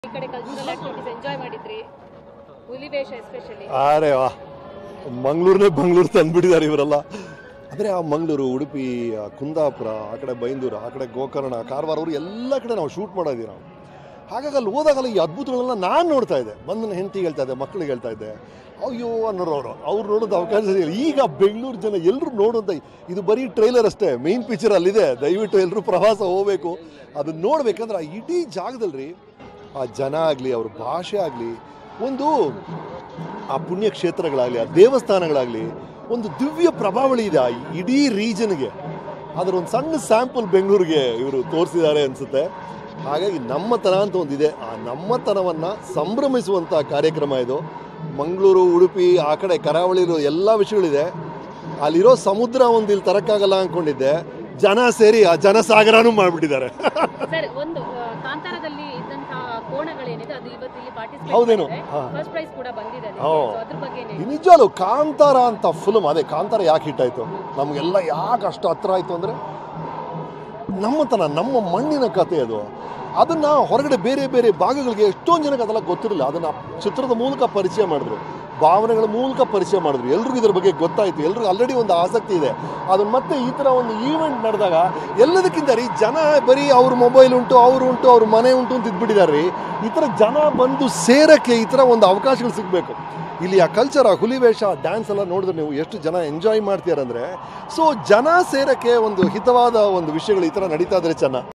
ಈ ಕಡೆ cultural activities enjoy ಮಾಡಿದ್ರಿ ಹುಲಿವೇಷ ಎಸ್ಪೆಷಲಿ ಅರೆ ವಾ ಮಂಗಳೂರನ್ನೇ ಬಂಗಳೂರು ತಂದ್ಬಿಟ್ಟಿದ್ದಾರೆ ಇವರೆಲ್ಲ ಅಂದರೆ ಆ ಮಂಗಳೂರು ಉಡುಪಿ ಆ ಕುಂದಾಪುರ ಆ ಕಡೆ ಬೈಂದೂರು ಆ ಕಡೆ ಗೋಕರ್ಣ ಕಾರವಾರ ಅವರು ಎಲ್ಲ ಕಡೆ ನಾವು ಶೂಟ್ ಮಾಡೋದೀವಿ ನಾವು ಹಾಗಾಗಿ ಅಲ್ಲಿ ಹೋದಾಗಲ್ಲ ಈ ಅದ್ಭುತಗಳನ್ನ ನಾನು ನೋಡ್ತಾ ಇದ್ದೆ ಬಂದು ನನ್ನ ಹೆಂಡತಿಗೆ ಹೇಳ್ತಾ ಇದ್ದೆ ಮಕ್ಕಳಿಗೆ ಹೇಳ್ತಾ ಇದ್ದೆ ಅಯ್ಯೋ ಅನ್ನೋರು ಅವರು ಅವ್ರು ನೋಡೋದು ಅವಕಾಶ ಇಲ್ಲ ಈಗ ಬೆಂಗಳೂರು ಜನ ಎಲ್ಲರೂ ನೋಡೋಂಥ ಇದು ಬರೀ ಟ್ರೈಲರ್ ಅಷ್ಟೇ ಮೇನ್ ಪಿಕ್ಚರ್ ಅಲ್ಲಿದೆ ದಯವಿಟ್ಟು ಎಲ್ಲರೂ ಪ್ರವಾಸ ಹೋಗಬೇಕು ಅದನ್ನ ನೋಡ್ಬೇಕಂದ್ರೆ ಆ ಇಡೀ ಜಾಗದಲ್ಲಿ ಆ ಜನ ಆಗಲಿ ಅವ್ರ ಭಾಷೆ ಆಗಲಿ ಒಂದು ಆ ಪುಣ್ಯಕ್ಷೇತ್ರಗಳಾಗಲಿ ಆ ದೇವಸ್ಥಾನಗಳಾಗಲಿ ಒಂದು ದಿವ್ಯ ಪ್ರಭಾವಳಿ ಇದೆ ಆ ಇಡೀ ರೀಜನ್ಗೆ ಅದರ ಒಂದು ಸಣ್ಣ ಸ್ಯಾಂಪಲ್ ಬೆಂಗಳೂರಿಗೆ ಇವರು ತೋರಿಸಿದ್ದಾರೆ ಅನಿಸುತ್ತೆ ಹಾಗಾಗಿ ನಮ್ಮತನ ಅಂತ ಒಂದಿದೆ ಆ ನಮ್ಮತನವನ್ನು ಸಂಭ್ರಮಿಸುವಂಥ ಕಾರ್ಯಕ್ರಮ ಇದು ಮಂಗಳೂರು ಉಡುಪಿ ಆ ಕಡೆ ಕರಾವಳಿರೋ ಎಲ್ಲ ವಿಷಯಗಳಿದೆ ಅಲ್ಲಿರೋ ಸಮುದ್ರ ಒಂದು ಇಲ್ಲಿ ತರಕ್ಕಾಗಲ್ಲ ಅಂದ್ಕೊಂಡಿದ್ದೆ ಜನ ಸೇರಿ ಆ ಜನಸಾಗರನೂ ಮಾಡಿಬಿಟ್ಟಿದ್ದಾರೆ ಸರ್ ಒಂದು ಆ, ಕಾಂತಾರದಲ್ಲಿ ಇದ್ದಂತಹ ಕೋಣಗಳೇನಿದೆ ಅದು ಇವತ್ತು ಇಲ್ಲಿ ಹೌದೇನೋ? ಪಾರ್ಟಿಸಿಪೇಟ್ ಹಾ. ಫಸ್ಟ್ ಪ್ರೈಸ್ ಕೂಡ ಬಂದಿದೆ ಅದಕ್ಕೆ. ಹೋ. So ಅದ್ರ ಬಗ್ಗೆ ಏನ್ ಹೇಳ್ತೀರಾ? ನಿಜವಾಗ್ಲು ಕಾಂತಾರ ಅಂತ ಫಿಲ್ಮ್ ಅದೇ ಕಾಂತಾರ ಯಾಕೆ ಹಿಟ್ ಆಯ್ತು ನಮಗೆಲ್ಲ ಯಾಕೆ ಅಷ್ಟು ಹತ್ರ ಆಯ್ತು ಅಂದರೆ ನಮ್ಮತನ ನಮ್ಮ ಮಣ್ಣಿನ ಕತೆ ಅದು ಅದನ್ನ ಹೊರಗಡೆ ಬೇರೆ ಬೇರೆ ಭಾಗಗಳಿಗೆ ಎಷ್ಟೊಂದು ಜನಕ್ಕೆ ಅದೆಲ್ಲ ಗೊತ್ತಿರಲಿಲ್ಲ ಅದನ್ನ ಚಿತ್ರದ ಮೂಲಕ ಪರಿಚಯ ಮಾಡಿದ್ರು ಭಾವನೆಗಳ ಮೂಲಕ ಪರಿಚಯ ಮಾಡಿದ್ರು ಎಲ್ರಿಗೂ ಇದ್ರ ಬಗ್ಗೆ ಗೊತ್ತಾಯ್ತು ಎಲ್ರಿಗೂ ಆಲ್ರೆಡಿ ಒಂದು ಆಸಕ್ತಿ ಇದೆ ಅದನ್ನ ಮತ್ತೆ ಈ ಥರ ಒಂದು ಈವೆಂಟ್ ನಡೆದಾಗ ಎಲ್ಲದಕ್ಕಿಂತ ರೀ ಜನ ಬರೀ ಅವ್ರ ಮೊಬೈಲ್ ಉಂಟು ಅವ್ರು ಉಂಟು ಅವ್ರ ಮನೆ ಉಂಟು ಅಂತ ಇದ್ಬಿಟ್ಟಿದ್ದಾರೆ ರೀ ಈ ಥರ ಜನ ಬಂದು ಸೇರಕ್ಕೆ ಈ ಥರ ಒಂದು ಅವಕಾಶಗಳು ಸಿಗಬೇಕು ಇಲ್ಲಿ ಆ ಕಲ್ಚರ್ ಆ ಹುಲಿವೇಷ ಡ್ಯಾನ್ಸ್ ಎಲ್ಲ ನೋಡಿದ್ರೆ ನೀವು ಎಷ್ಟು ಜನ ಎಂಜಾಯ್ ಮಾಡ್ತೀರಂದ್ರೆ ಸೊ ಜನ ಸೇರಕ್ಕೆ ಒಂದು ಹಿತವಾದ ಒಂದು ವಿಷಯಗಳು ಈ ಥರ ನಡೀತಾ ಇದ್ರೆ ಚೆನ್ನ